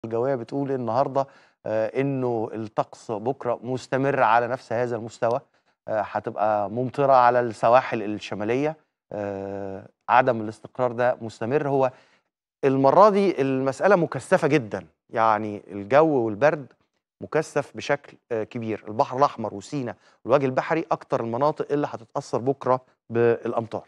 الجوية بتقول النهارده آه، إنه الطقس بكرة مستمر على نفس هذا المستوى آه، هتبقى ممطرة على السواحل الشمالية آه، عدم الاستقرار ده مستمر هو المرة دي المسألة مكثفة جدا يعني الجو والبرد مكثف بشكل آه، كبير البحر الأحمر وسينا والوجه البحري أكتر المناطق اللي هتتأثر بكرة بالأمطار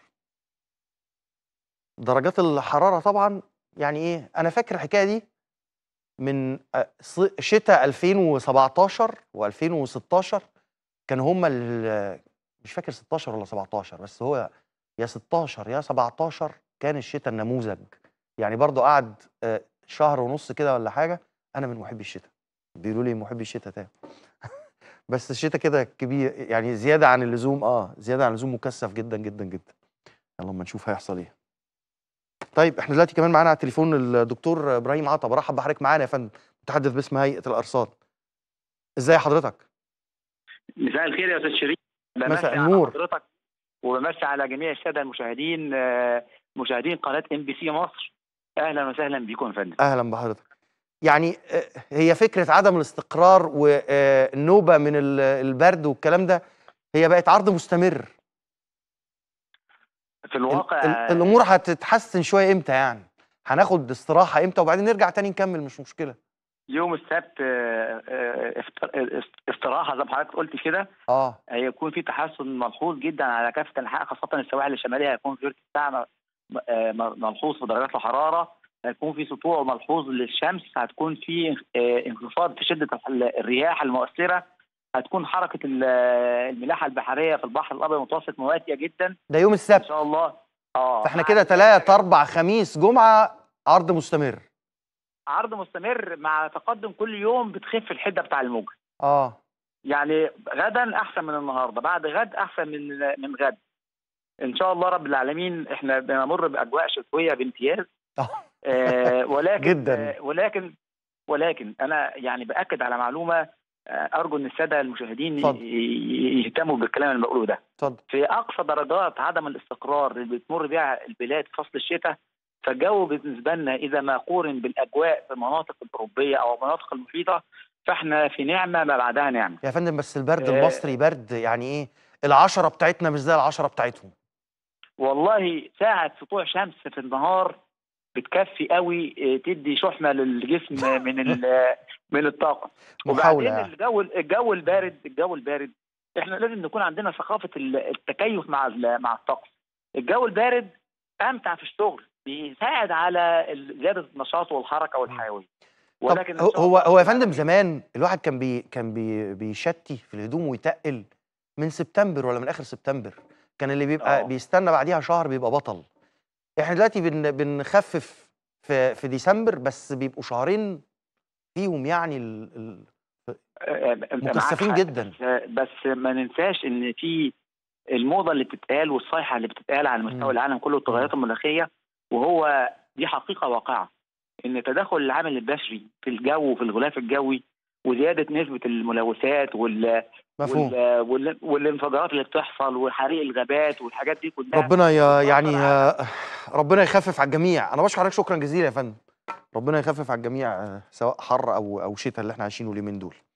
درجات الحرارة طبعا يعني إيه أنا فاكر الحكاية دي من آه، ص- شتاء 2017 و2016 كانوا هما ال- مش فاكر 16 ولا 17 بس هو يا 16 يا 17 كان الشتاء النموذج يعني برضو قعد آه، شهر ونص كده ولا حاجة أنا من محبي الشتاء بيقولوا لي محبي الشتاء تاني بس الشتاء كده كبير يعني زيادة عن اللزوم اه زيادة عن اللزوم مكثف جدا جدا جدا يلا اما نشوف هيحصل ايه طيب احنا دلوقتي كمان معانا على التليفون الدكتور ابراهيم عطا برحب بحضرتك معانا يا فندم متحدث باسم هيئة الأرصاد ازاي حضرتك مساء الخير يا استاذ شريف مساء بمسي على النور. حضرتك وبمسي على جميع الساده المشاهدين آه، مشاهدين قناه ام بي سي مصر اهلا وسهلا بكم يا فندم اهلا بحضرتك يعني آه، هي فكرة عدم الاستقرار والنوبة من ال- البرد والكلام ده هي بقت عرض مستمر في ال- الواقع ال- الامور هتتحسن شويه امتى يعني هناخد استراحه امتى وبعدين نرجع تاني نكمل مش مشكله يوم السبت آه، آه، افت- است- استراحه زي ما حضرتك قلت كده اه هيكون في تحسن ملحوظ جدا على كافه الانحاء خاصه السواحل الشماليه هيكون في ارتفاع م- آه، م- ملحوظ في درجات الحراره هيكون في سطوع ملحوظ للشمس هتكون في آه، انخفاض في شده ال- الرياح المؤثره هتكون حركه ال- الملاحه البحريه في البحر الابيض المتوسط مواتيه جدا ده يوم ان السبت شاء الله اه فاحنا مع كده تلات اربع خميس جمعه عرض مستمر عرض مستمر مع تقدم كل يوم بتخف الحده بتاع الموجه اه يعني غدا احسن من النهارده بعد غد احسن من من غد ان شاء الله رب العالمين احنا بنمر باجواء شتويه بامتياز آه. آه ولكن جداً. آه ولكن ولكن انا يعني باكد على معلومه آه ارجو ان الساده المشاهدين اتفضل. ي- ي- يهتموا بالكلام اللي بقوله ده اتفضل في اقصى درجات عدم الاستقرار اللي بتمر بها البلاد في فصل الشتاء فالجو بالنسبه لنا اذا ما قورن بالاجواء في المناطق الاوروبيه او المناطق المحيطه فاحنا في نعمه ما بعدها نعمه يا فندم بس البرد آه. المصري برد يعني ايه العشرة بتاعتنا مش زي العشرة بتاعتهم والله ساعة سطوع شمس في النهار بتكفي قوي آه، تدي شحنة للجسم من ال- من الطاقة محاولة وبعدين يعني. الجو الجو البارد الجو البارد احنا لازم نكون عندنا ثقافة ال- التكيف مع ال- مع الطقس الجو البارد امتع في الشغل بيساعد على ال- زيادة النشاط والحركة والحيوية طب ولكن إن هو شاء هو, الله هو يا رب فندم العالمين- زمان الواحد كان بي كان بي بيشتي في الهدوم ويتقل من سبتمبر ولا من اخر سبتمبر كان اللي بيبقى آه. بيستنى بعديها شهر بيبقى بطل احنا دلوقتي بن بنخفف في في ديسمبر بس بيبقوا شهرين فيهم يعني ال ال آه، معاك مكثفين حق، جدا. بس- بس ما ننساش ان في الموضه اللي بتتقال والصيحه اللي بتتقال على مم. مستوى العالم كله التغيرات المناخيه وهو دي حقيقه واقعه ان تدخل العامل البشري في الجو وفي الغلاف الجوي وزياده نسبه الملوثات وال... مفهوم وال... وال... والانفجارات اللي بتحصل وحريق الغابات والحاجات دي كلها ربنا يا يعني بتأثر آه، ربنا يخفف على الجميع انا بشكر حضرتك شكرا جزيلا يا فندم ربنا يخفف على الجميع آه، سواء حر او او شتاء اللي احنا عايشينه اليومين دول